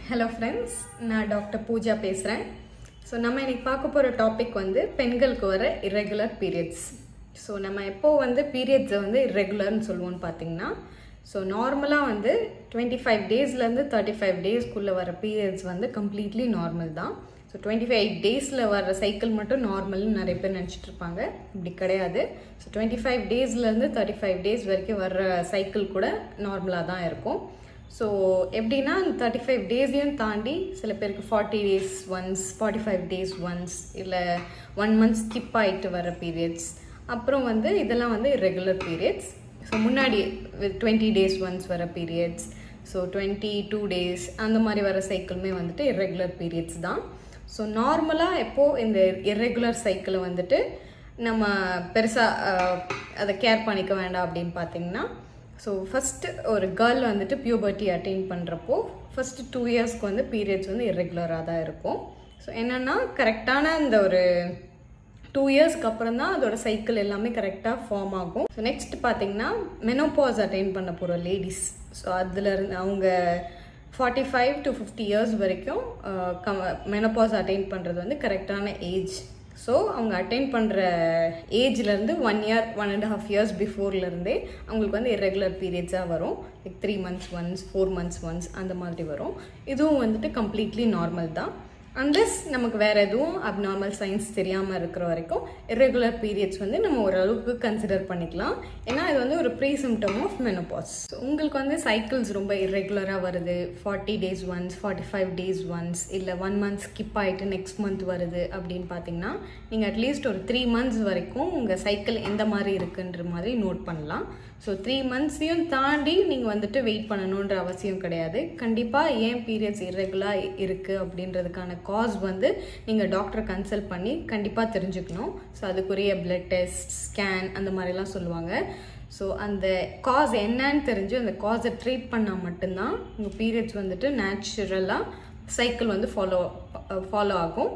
hello friends நான் doctor Pooja பேசுகிறேன் so நம்ம இன்னைக்கு பார்க்க போகிற டாபிக் வந்து பெண்களுக்கு வர irregular periods ஸோ நம்ம எப்போ வந்து பீரியட்ஸை வந்து irregularன்னு சொல்லுவோம்னு பார்த்தீங்கன்னா ஸோ நார்மலாக வந்து டுவெண்ட்டி ஃபைவ் டேஸ்லேருந்து தேர்ட்டி ஃபைவ் டேஸ்க்குள்ளே வர பீரியட்ஸ் வந்து கம்ப்ளீட்லி நார்மல் தான் ஸோ டுவெண்ட்டி ஃபைவ் டேஸில் வர சைக்கிள் மட்டும் நார்மல்னு நிறைய பேர் நினச்சிட்டு இருப்பாங்க இப்படி கிடையாது ஸோ டுவெண்ட்டி ஃபைவ் டேஸ்லேருந்து தேர்ட்டி ஃபைவ் டேஸ் வரைக்கும் வர்ற சைக்கிள் கூட நார்மலாக தான் இருக்கும் ஸோ எப்படின்னா தேர்ட்டி ஃபைவ் டேஸையும் தாண்டி சில பேருக்கு forty days once forty five days once இல்லை ஒன் மந்த் ஸ்கிப் ஆகிட்டு வர பீரியட்ஸ் அப்புறம் வந்து இதெல்லாம் வந்து ரெகுலர் பீரியட்ஸ் ஸோ முன்னாடி டுவெண்ட்டி டேஸ் ஒன்ஸ் வர periods so twenty two days அந்த மாதிரி வர சைக்கிளுமே வந்துட்டு irregular பீரியட்ஸ் தான் ஸோ நார்மலாக எப்போது இந்த irregular சைக்கிளை வந்துட்டு நம்ம பெருசாக அதை கேர் பண்ணிக்க வேண்டாம் அப்படின்னு பார்த்தீங்கன்னா ஸோ ஃபஸ்ட்டு ஒரு கேர்ள் வந்துட்டு பியூபர்ட்டி அட்டைன் பண்ணுறப்போ ஃபஸ்ட்டு டூ இயர்ஸ்க்கு வந்து பீரியட்ஸ் வந்து irregular-ஆ தான் இருக்கும் ஸோ என்னென்னா கரெக்டான இந்த ஒரு டூ இயர்ஸ்க்கு அப்புறம் தான் அதோட சைக்கிள் எல்லாமே கரெக்டாக ஃபார்ம் ஆகும் ஸோ நெக்ஸ்ட் பார்த்தீங்கன்னா மெனோபாஸ் அட்டைன் பண்ண போகிற லேடிஸ் ஸோ அதில் இருந்து அவங்க forty five to fifty years வரைக்கும் மெனோபாஸ் அட்டைன் பண்ணுறது வந்து கரெக்டான ஏஜ் ஸோ அவங்க அட்டைன் பண்ணுற ஏஜ்லேருந்து one year one and half years பிஃபோர்லேருந்தே அவங்களுக்கு வந்து irregular பீரியட்ஸாக வரும் like three months once four months once அந்த மாதிரி வரும் இதுவும் வந்துட்டு கம்ப்ளீட்லி நார்மல் தான் அன்லெஸ் நமக்கு வேறு எதுவும் அப்நார்மல் சைன்ஸ் தெரியாமல் இருக்கிற வரைக்கும் irregular பீரியட்ஸ் வந்து நம்ம ஓரளவுக்கு கன்சிடர் பண்ணிக்கலாம் ஏன்னா இது வந்து ஒரு pre symptom of menopause so உங்களுக்கு வந்து சைக்கிள்ஸ் ரொம்ப irregular-ஆ வருது forty days once forty five days once இல்லை ஒன் மந்த் ஸ்கிப் ஆகிட்டு நெக்ஸ்ட் மந்த் வருது அப்படின்னு பார்த்தீங்கன்னா நீங்கள் அட்லீஸ்ட் ஒரு த்ரீ மந்த்ஸ் வரைக்கும் உங்கள் சைக்கிள் எந்த மாதிரி இருக்குன்ற மாதிரி நோட் பண்ணலாம் ஸோ த்ரீ மந்த்ஸையும் தாண்டி நீங்கள் வந்துட்டு வெயிட் பண்ணணுன்ற அவசியம் கிடையாது கண்டிப்பாக ஏன் பீரியட்ஸ் irregular இருக்குது அப்படின்றதுக்கான காஸ் வந்து நீங்கள் டாக்டரை கன்சல்ட் பண்ணி கண்டிப்பாக தெரிஞ்சுக்கணும் ஸோ அதுக்குரிய பிளட் டெஸ்ட் ஸ்கேன் அந்த மாதிரிலாம் சொல்லுவாங்க ஸோ அந்த காஸ் என்னன்னு தெரிஞ்சு அந்த காஸை ட்ரீட் பண்ணால் மட்டும்தான் உங்கள் பீரியட்ஸ் வந்துட்டு நேச்சுரலாக சைக்கிள் வந்து ஃபாலோ ஃபாலோ ஆகும்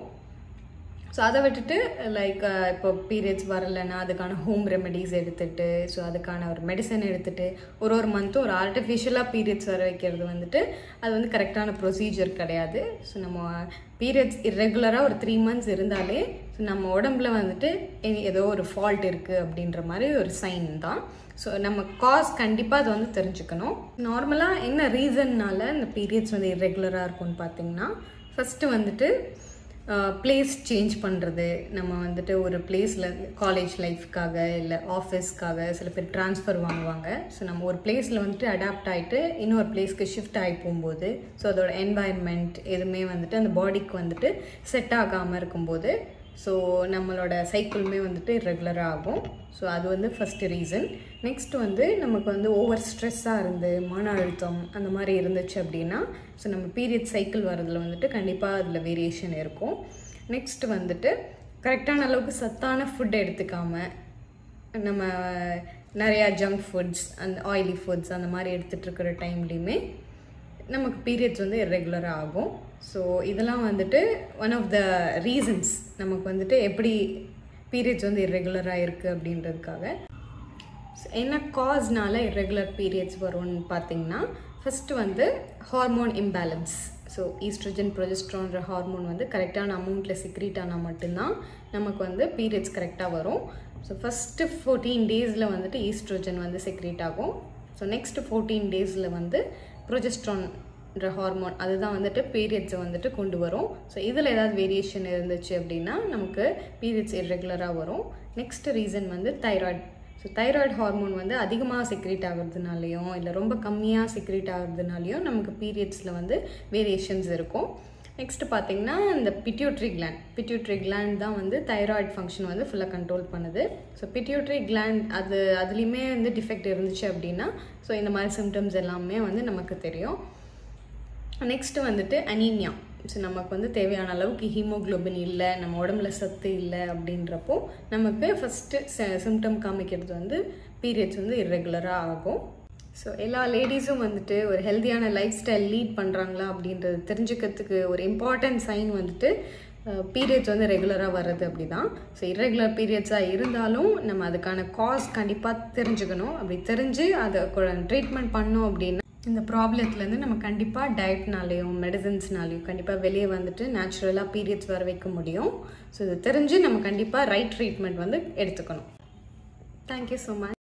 ஸோ அதை விட்டுட்டு லைக் இப்போ பீரியட்ஸ் வரலைன்னா அதுக்கான ஹோம் ரெமெடிஸ் எடுத்துட்டு ஸோ அதுக்கான ஒரு மெடிசன் எடுத்துட்டு ஒரு ஒரு மந்த்தும் ஒரு ஆர்டிஃபிஷியலாக பீரியட்ஸ் வர வைக்கிறது வந்துட்டு அது வந்து கரெக்டான ப்ரொசீஜர் கிடையாது ஸோ நம்ம பீரியட்ஸ் இர்ரெகுலராக ஒரு த்ரீ மந்த்ஸ் இருந்தாலே ஸோ நம்ம உடம்புல வந்துட்டு ஏ- ஏதோ ஒரு ஃபால்ட் இருக்குது அப்படின்ற மாதிரி ஒரு சைன் தான் ஸோ நம்ம காஸ் கண்டிப்பாக அதை வந்து தெரிஞ்சுக்கணும் நார்மலாக என்ன ரீசன்னால இந்த பீரியட்ஸ் வந்து இர்ரெகுலராக இருக்கும்னு பார்த்தீங்கன்னா ஃபஸ்ட்டு வந்துட்டு பிளேஸ் சேஞ்ச் பண்ணுறது நம்ம வந்துட்டு ஒரு பிளேஸில் காலேஜ் லைஃப்க்காக இல்லை ஆஃபீஸ்க்காக சில பேர் ட்ரான்ஸ்ஃபர் வாங்குவாங்க ஸோ நம்ம ஒரு பிளேஸில் வந்துட்டு அடாப்ட் ஆகிட்டு இன்னொரு பிளேஸ்க்கு ஷிஃப்ட் ஆகி போகும்போது ஸோ அதோட என்வாயன்மெண்ட் எதுவுமே வந்துட்டு அந்த பாடிக்கு வந்துட்டு செட் ஆகாமல் இருக்கும்போது ஸோ நம்மளோட சைக்கிளுமே வந்துட்டு ரெகுலராக ஆகும் ஸோ அது வந்து ஃபஸ்ட்டு ரீசன் நெக்ஸ்ட் வந்து நமக்கு வந்து ஓவர் ஸ்ட்ரெஸ்ஸாக இருந்து மன அழுத்தம் அந்த மாதிரி இருந்துச்சு அப்படின்னா ஸோ நம்ம பீரியட் சைக்கிள் வரதுல வந்துட்டு கண்டிப்பாக அதில் வேரியேஷன் இருக்கும் நெக்ஸ்ட் வந்துட்டு கரெக்டான அளவுக்கு சத்தான ஃபுட் எடுத்துக்காம நம்ம நிறையா ஜங்க் ஃபுட்ஸ் அந்த ஆயிலி ஃபுட்ஸ் அந்த மாதிரி எடுத்துகிட்டு இருக்கிற டைம்லேயுமே நமக்கு பீரியட்ஸ் வந்து irregular-ஆ ஆகும் ஸோ இதெல்லாம் வந்துட்டு ஒன் ஆஃப் த ரீசன்ஸ் நமக்கு வந்துட்டு எப்படி பீரியட்ஸ் வந்து irregular-ஆ இருக்குது அப்படின்றதுக்காக So, என்ன காஸ்னால irregular பீரியட்ஸ் வரும்னு பார்த்தீங்கன்னா ஃபஸ்ட்டு வந்து ஹார்மோன் இம்பேலன்ஸ் ஸோ ஈஸ்ட்ரஜன் ப்ரொஜெஸ்ட்ரான்ற ஹார்மோன் வந்து கரெக்டான அமௌண்ட்டில் சிக்ரீட் ஆனால் மட்டும்தான் நமக்கு வந்து பீரியட்ஸ் கரெக்டாக வரும் ஸோ ஃபஸ்ட்டு ஃபோர்டீன் டேஸில் வந்துட்டு ஈஸ்ட்ரோஜன் வந்து செக்ரீட் ஆகும் ஸோ நெக்ஸ்ட் ஃபோர்டீன் டேஸில் வந்து ப்ரொஜெஸ்ட்ரான்ற ஹார்மோன் அதுதான் வந்துட்டு பீரியட்ஸை வந்துட்டு கொண்டு வரும் ஸோ இதில் ஏதாவது வேரியேஷன் இருந்துச்சு அப்படின்னா நமக்கு பீரியட்ஸ் irregular-ஆ வரும் நெக்ஸ்ட் ரீசன் வந்து தைராய்டு ஸோ தைராய்டு ஹார்மோன் வந்து அதிகமாக செக்ரேட் ஆகுறதுனாலையும் இல்லை ரொம்ப கம்மியாக செக்ரேட் ஆகுறதுனாலையும் நமக்கு பீரியட்ஸில் வந்து வேரியேஷன்ஸ் இருக்கும் நெக்ஸ்ட் பார்த்தீங்கன்னா இந்த பிட்யூட்ரி கிளாண்ட் பிட்யூட்ரி கிளாண்ட் தான் வந்து தைராய்டு ஃபங்க்ஷன் வந்து ஃபுல்லாக கண்ட்ரோல் பண்ணுது ஸோ பிட்யூட்ரி கிளாண்ட் அது அதுலேயுமே வந்து டிஃபெக்ட் இருந்துச்சு அப்படின்னா ஸோ இந்த மாதிரி சிம்டம்ஸ் எல்லாமே வந்து நமக்கு தெரியும் நெக்ஸ்ட்டு வந்துட்டு அனீமியா ஸோ நமக்கு வந்து தேவையான அளவுக்கு ஹீமோகுளோபின் இல்லை நம்ம உடம்புல சத்து இல்லை அப்படின்றப்போ நமக்கு ஃபஸ்ட்டு சிம்டம் காமிக்கிறது வந்து பீரியட்ஸ் வந்து irregular-ஆ ஆகும் ஸோ எல்லா லேடிஸும் வந்துட்டு ஒரு ஹெல்த்தியான லைஃப் ஸ்டைல் லீட் பண்ணுறாங்களா அப்படின்றது தெரிஞ்சுக்கிறதுக்கு ஒரு இம்பார்ட்டன்ட் சைன் வந்துட்டு பீரியட்ஸ் வந்து ரெகுலராக வர்றது அப்படி தான் ஸோ irregular பீரியட்ஸாக இருந்தாலும் நம்ம அதுக்கான காஸ் கண்டிப்பாக தெரிஞ்சுக்கணும் அப்படி தெரிஞ்சு அதை ட்ரீட்மெண்ட் பண்ணோம் அப்படின்னா இந்த ப்ராப்ளத்துலேருந்து நம்ம கண்டிப்பாக டயட்னாலேயும் மெடிசன்ஸ்னாலேயும் கண்டிப்பாக வெளியே வந்துட்டு நேச்சுரலாக பீரியட்ஸ் வர வைக்க முடியும் ஸோ இது தெரிஞ்சு நம்ம கண்டிப்பாக ரைட் ட்ரீட்மெண்ட் வந்து எடுத்துக்கணும் தேங்க்யூ ஸோ மச்